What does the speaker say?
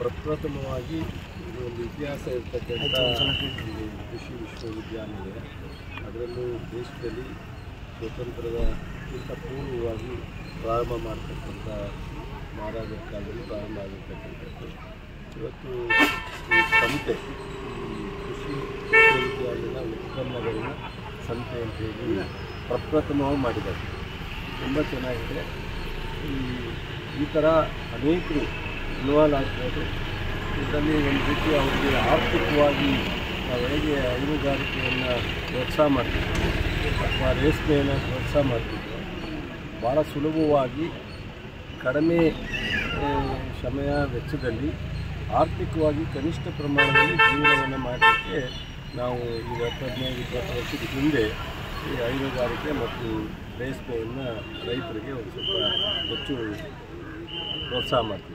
ಪ್ರಪ್ರಥಮವಾಗಿ ಇದು ಒಂದು ಇತಿಹಾಸ ಇರ್ತಕ್ಕಂಥ ಒಂದು ಕೃಷಿ ವಿಶ್ವವಿದ್ಯಾನಿಲಯ ಅದರಲ್ಲೂ ದೇಶದಲ್ಲಿ ಸ್ವತಂತ್ರದ ಪೂರ್ವವಾಗಿ ಪ್ರಾರಂಭ ಮಾಡ್ತಕ್ಕಂಥ ಮಹಾರಾಜರ ಕಾಲದಲ್ಲಿ ಪ್ರಾರಂಭ ಆಗಿರ್ತಕ್ಕಂಥದ್ದು ಇವತ್ತು ಈ ಸಂತೆ ಈ ಕೃಷಿ ವಿಶ್ವವಿದ್ಯಾಲಯದ ಉತ್ಪನ್ನಗಳನ್ನ ಸಂತೆ ಅಂತ ಹೇಳಿ ಪ್ರಪ್ರಥಮವಾಗಿ ಮಾಡಿದ್ದಾರೆ ತುಂಬ ಚೆನ್ನಾಗಿದೆ ಈ ಈ ಥರ ಅನೇಕರು ಇನ್ವಾಲ್ವ್ ಆಗ್ಬೋದು ಇದರಲ್ಲಿ ಒಂದು ರೀತಿ ಅವರಿಗೆ ಆರ್ಥಿಕವಾಗಿ ನಾವು ಹೇಗೆ ಹೈನುಗಾರಿಕೆಯನ್ನು ಪ್ರೋತ್ಸಾಹ ಮಾಡ್ತಿದ್ವಿ ಅಥವಾ ರೇಷ್ಮೆಯನ್ನು ಪ್ರೋತ್ಸಾಹ ಮಾಡ್ತಿದ್ವಿ ಭಾಳ ಸುಲಭವಾಗಿ ಕಡಿಮೆ ಆ, ಸಮಯ ವೆಚ್ಚದಲ್ಲಿ ಆರ್ಥಿಕವಾಗಿ ಕನಿಷ್ಠ ಪ್ರಮಾಣದಲ್ಲಿ ಜೀವನವನ್ನು ಮಾಡಲಿಕ್ಕೆ ನಾವು ಈಗ ಹತ್ತು ಹದಿನೈದು ಇಪ್ಪತ್ತು ವರ್ಷದ ಹಿಂದೆ ಈ ಹೈನುಗಾರಿಕೆ ಮತ್ತು ರೇಷ್ಮೆಯನ್ನು ರೈತರಿಗೆ ಒಂದು ಸ್ವಲ್ಪ ಹೆಚ್ಚು ಪ್ರೋತ್ಸಾಹ ಮಾಡ್ತೀವಿ